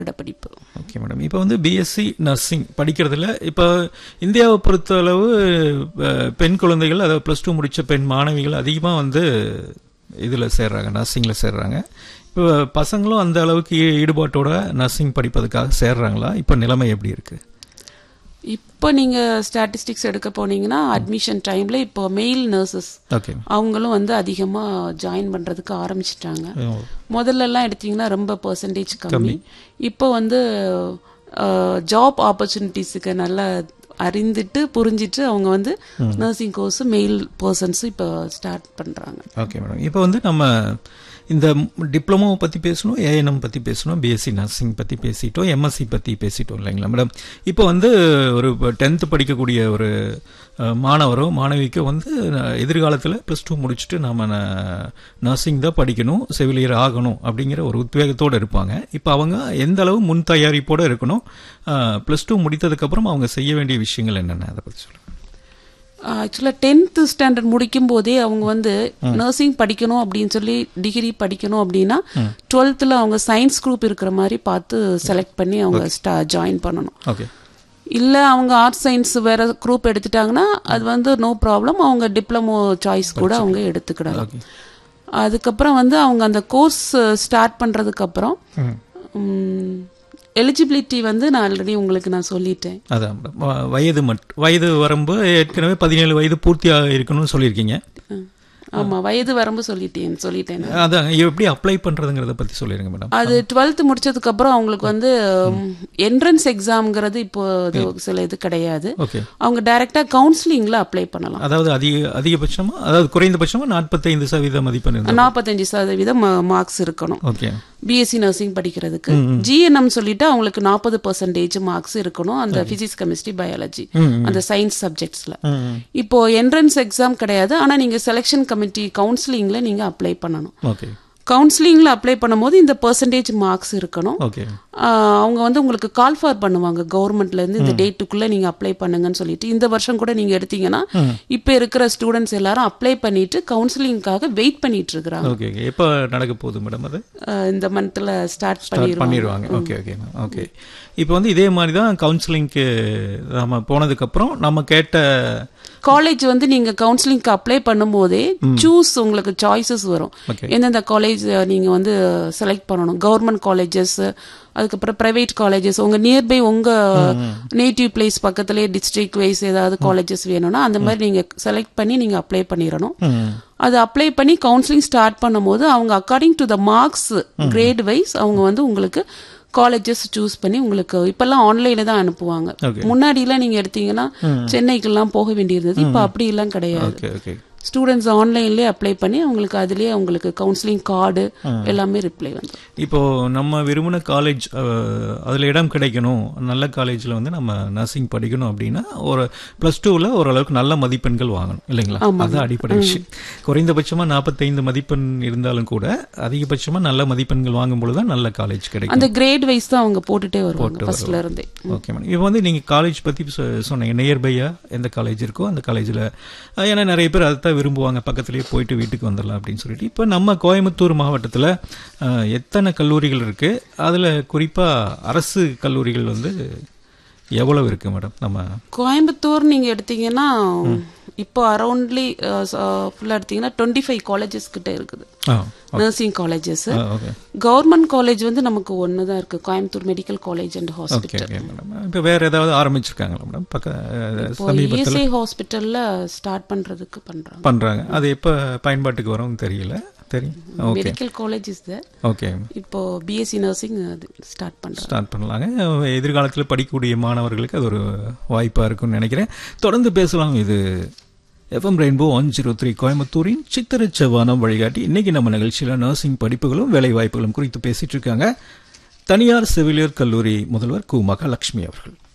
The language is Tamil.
படிப்பு ஓகே மேடம் இப்போ வந்து பிஎஸ்சி நர்சிங் படிக்கிறதுல இப்போ இந்தியாவை பொறுத்தளவு அஹ், பெண் குழந்தைகள் அதாவது ப்ளஸ் டூ முடித்த பெண் மாணவிகள் அதிகமாக வந்து இதில் சேர்றாங்க நர்சிங்கில் சேர்றாங்க இப்போ பசங்களும் அந்த அளவுக்கு ஈ- ஈடுபாட்டோட நர்சிங் படிப்பதுக்காக சேர்றாங்களா இப்போ நிலைமை எப்படி இருக்கு இப்போ நீங்க ஸ்டாட்டிஸ்டிக்ஸ் எடுக்க போனீங்கன்னா அட்மிஷன் டைம்ல இப்போ மெயில் நர்சஸ் ஓகே அவங்களும் வந்து அதிகமா ஜாயின் பண்றதுக்கு ஆரம்பிச்சிட்டாங்க முதல்ல எல்லாம் எடுத்தீங்கன்னா ரொம்ப பர்சன்டேஜ் கம்மி இப்போ வந்து ஜாப் ஆப்பர்ச்சுனிட்டிஸுக்கு நல்லா அறிந்துட்டு புரிஞ்சிட்டு அவங்க வந்து நர்சிங் கோர்ஸ் மெயில் பர்சன்ஸ் இப்போ ஸ்டார்ட் பண்றாங்க ஓகே மேடம் இப்போ வந்து நம்ம இந்த டிப்ளமோவை பற்றி பேசணும் ஏஎன்எம் பற்றி பேசணும் பிஎஸ்சி நர்சிங் பற்றி பேசிட்டோம் எம்எஸ்சி பற்றி பேசிட்டோம் இல்லைங்களா மேடம் இப்போ வந்து ஒரு டென்த்து படிக்கக்கூடிய ஒரு அஹ், மாணவரோ மாணவிக்கோ வந்து அஹ், எதிர்காலத்தில் ப்ளஸ் டூ முடிச்சுட்டு நம்ம நர்சிங் தான் படிக்கணும் செவிலியர் ஆகணும் அப்படிங்கிற ஒரு உத்வேகத்தோடு இருப்பாங்க இப்போ அவங்க எந்த அளவு முன் தயாரிப்போடு இருக்கணும் ப்ளஸ் டூ முடித்ததுக்கப்புறம் அவங்க செய்ய வேண்டிய விஷயங்கள் என்னென்ன அதை பற்றி சொல்லுங்கள் ஆக்சுவலாக டென்த்து ஸ்டாண்டர்ட் முடிக்கும் போதே அவங்க வந்து நர்சிங் படிக்கணும் அப்படின்னு சொல்லி டிகிரி படிக்கணும் அப்படின்னா டுவெல்த்தில் அவங்க சயின்ஸ் குரூப் இருக்கிற மாதிரி பார்த்து செலக்ட் பண்ணி அவங்க ஸ்டா ஜாயின் பண்ணணும் ஓகே இல்லை அவங்க ஆர்ட்ஸ் சயின்ஸ் வேற குரூப் எடுத்துட்டாங்கன்னா அது வந்து நோ ப்ராப்ளம் அவங்க டிப்ளமோ சாய்ஸ் கூட அவங்க எடுத்துக்கிடலாம் அதுக்கப்புறம் வந்து அவங்க அந்த கோர்ஸ் ஸ்டார்ட் பண்ணுறதுக்கு அப்புறம் எலிஜிபிலிட்டி வந்து நான் ஆல்ரெடி உங்களுக்கு நான் சொல்லிட்டேன் அதான் மேடம் வ- வயது மட் வயது வரம்பு ஏற்கனவே பதினேழு வயது பூர்த்தியாக இருக்கணும்னு சொல்லியிருக்கீங்க ம். ஆமா வயது வரம்பு சொல்லிட்டேன் சொல்லிட்டேன் நான். அதான் எப்படி அப்ளை பண்றதுங்கிறத பத்தி சொல்லிருங்க மேடம் அது டுவெல்த் முடிச்சதுக்கு அப்புறம் அவங்களுக்கு வந்து என்ட்ரன்ஸ் எக்ஸாம்ங்கிறது இப்போ இது சில இது கிடையாது ஓகே அவங்க டைரக்டா கவுன்சிலிங்ல அப்ளை பண்ணலாம் அதாவது அதிக அதிகபட்சமா அதாவது குறைந்தபட்சமா நாற்பத்தைந்து சதவீத மதிப்பெண் இருந்தா நாற்பத்தஞ்சு சதவீதம் மார்க்ஸ் இருக்கணும் ஓகே பிஎஸ்சி நர்சிங் படிக்கிறதுக்கு ஜிஎன்எம் சொல்லிட்டு அவங்களுக்கு நாற்பது பர்சன்டேஜ் மார்க்ஸ் இருக்கணும் அந்த பிசிக்ஸ் கெமிஸ்ட்ரி பயாலஜி அந்த சயின்ஸ் சப்ஜெக்ட்ஸ்ல இப்போ என்ட்ரன்ஸ் எக்ஸாம் கிடையாது ஆனா நீங்க செலெக்ஷன் கமிட்டி கவுன்சிலிங்ல நீங்க அப்ளை பண்ணணும் ஓகே கவுன்சிலிங்ல அப்ளை பண்ணும்போது இந்த பெர்சன்டேஜ் மார்க்ஸ் இருக்கணும் ஓகே ஆஹ் அவங்க வந்து உங்களுக்கு கால் ஃபார் பண்ணுவாங்க கவர்மெண்ட்ல இருந்து இந்த டேட்டுக்குள்ள நீங்க அப்ளை பண்ணுங்கன்னு சொல்லிட்டு இந்த வருஷம் கூட நீங்க எடுத்தீங்கன்னா இப்ப இருக்கிற ஸ்டூடெண்ட்ஸ் எல்லாரும் அப்ளை பண்ணிட்டு கவுன்சிலிங்காக வெயிட் பண்ணிட்டு இருக்கிறாங்க ஓகே ஓகே எப்போ நடக்க போகுது மேடம் அது ஆஹ் இந்த மந்த்ல ஸ்டார்ட் ஸ்டார்ட் பண்ணிடுவாங்க பண்ணிடுவாங்க ஓகே ஓகே ஓகே இப்போ வந்து இதே மாதிரி தான் கவுன்சிலிங்க்கு நம்ம போனதுக்கப்புறம் நம்ம கேட்ட காலேஜ் வந்து நீங்க கவுன்சிலிங்க்கு அப்ளை பண்ணும்போதே சூஸ் உங்களுக்கு சாய்ஸஸ் வரும் Okay. எந்தெந்த காலேஜ் நீங்க வந்து செலக்ட் பண்ணணும் கவர்மெண்ட் காலேஜஸ் அதுக்கப்புறம் பிரைவேட் காலேஜஸ் உங்க நியர்பை உங்க நேட்டிவ் பிளேஸ் பக்கத்துலயே டிஸ்ட்ரிக்ட் வைஸ் ஏதாவது காலேஜஸ் வேணும்னா அந்த மாதிரி நீங்க செலக்ட் பண்ணி நீங்க அப்ளை பண்ணிடணும் அது அப்ளை பண்ணி கவுன்சிலிங் ஸ்டார்ட் பண்ணும்போது அவங்க according to the marks grade wise அவங்க வந்து உங்களுக்கு காலேஜஸ் சூஸ் பண்ணி உங்களுக்கு இப்பெல்லாம் ஆன்லைன்ல தான் அனுப்புவாங்க Okay. முன்னாடி எல்லாம் நீங்க எடுத்தீங்கன்னா சென்னைக்கெல்லாம் போக வேண்டியிருந்தது இப்ப அப்படி எல்லாம் கிடையாது ஓகே ஓகே ஸ்டூடெண்ட்ஸ் ஆன்லைன்லயே அப்ளை பண்ணி அவங்களுக்கு அதுலயே அவங்களுக்கு கவுன்சிலிங் கார்டு எல்லாமே ரிப்ளை வந்து இப்போ நம்ம விரும்பின காலேஜ் அதில் இடம் கிடைக்கணும் நல்ல காலேஜில் வந்து நம்ம நர்சிங் படிக்கணும் அப்படின்னா ஒரு ப்ளஸ் டூவில் ஓரளவுக்கு நல்ல மதிப்பெண்கள் வாங்கணும் இல்லைங்களா அதுதான் அடிப்படை விஷயம் குறைந்தபட்சமாக நாற்பத்தைந்து மதிப்பெண் இருந்தாலும் கூட அதிகபட்சமாக நல்ல மதிப்பெண்கள் வாங்கும் பொழுது தான் நல்ல காலேஜ் கிடைக்கும் அந்த கிரேட் வைஸ் தான் அவங்க போட்டுட்டே வருவாங்க ஃபர்ஸ்ட்ல இருந்தே ஓகே மேடம் இப்போ வந்து நீங்கள் காலேஜ் பற்றி சொன்னீங்க நியர்பையா எந்த காலேஜ் இருக்கோ அந்த காலேஜில் ஏன்னா நிறைய பேர் அதை தான் விரும்புவாங்க பக்கத்துலேயே போயிட்டு வீட்டுக்கு வந்துடலாம் அப்படின்னு சொல்லிட்டு இப்போ நம்ம கோயம்புத்தூர் மாவட்டத்தில் எத்தனை கல்லூரிகள் இருக்குது அதில் குறிப்பாக அரசு கல்லூரிகள் வந்து எவ்வளவு இருக்குது மேடம் நம்ம கோயம்புத்தூர் நீங்க எடுத்தீங்கன்னா இப்போ அரௌண்ட்லி ஃபுல்லா எடுத்தீங்கன்னா டுவெண்ட்டி ஃபைவ் காலேஜஸ் கிட்ட இருக்குது ஆ nursing colleges okay government college வந்து நமக்கு ஒன்று தான் இருக்கு Coimbatore medical college and okay hospital okay madam இப்போ வேறு ஏதாவது ஆரம்பிச்சிருக்காங்களா மேடம் பக்க சமீபத்தில் இஎஸ்ஐ ஹாஸ்பிட்டல்ல ஸ்டார்ட் பண்றதுக்கு பண்றாங்க பண்ணுறாங்க அது எப்போ பயன்பாட்டுக்கு வரும்னு தெரியல தெரியும் okay medical college is there okay இப்போ பிஎஸ்சி நர்சிங் ஸ்டார்ட் பண்றாங்க ஸ்டார்ட் பண்ணலாங்க எதிர்காலத்தில் படிக்கக்கூடிய மாணவர்களுக்கு அது ஒரு வாய்ப்பாக இருக்கும்னு நினைக்கிறேன் தொடர்ந்து பேசலாம் இது FM rainbow one zero three கோயம்புத்தூரின் சித்திர செவ்வானம் வழிகாட்டி இன்னைக்கு நம்ம நிகழ்ச்சியில் நர்சிங் படிப்புகளும் வேலை வாய்ப்புகளும் குறித்து பேசிட்டு இருக்காங்க தனியார் செவிலியர் கல்லூரி முதல்வர் கு மகாலட்சுமி அவர்கள்